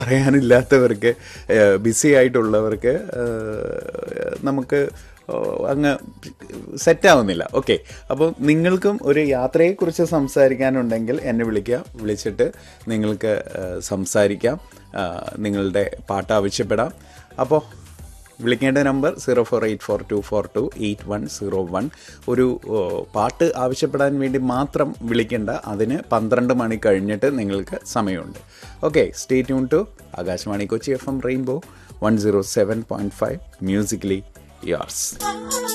പറയാനില്ലാത്തവർക്ക് BC ആയിട്ടുള്ളവർക്ക് ഏഹ്, നമുക്ക് അങ്ങ് സെറ്റാവുന്നില്ല okay അപ്പോൾ നിങ്ങൾക്കും ഒരു യാത്രയെക്കുറിച്ച് സംസാരിക്കാനുണ്ടെങ്കിൽ എന്നെ വിളിക്കുക വിളിച്ചിട്ട് നിങ്ങൾക്ക് ഏഹ്, സംസാരിക്കാം ഏഹ്, നിങ്ങളുടെ പാട്ട് ആവശ്യപ്പെടാം അപ്പോൾ വിളിക്കേണ്ട number zero four eight four two four two eight one zero one ഒരു ഓ, പാട്ട് ആവശ്യപ്പെടാൻ വേണ്ടി മാത്രം വിളിക്കേണ്ട അതിന് പന്ത്രണ്ട് മണി കഴിഞ്ഞിട്ട് നിങ്ങൾക്ക് സമയമുണ്ട് okay stay tuned to Akashvani Kochi F M rainbow one zero seven point five musically യാർസ്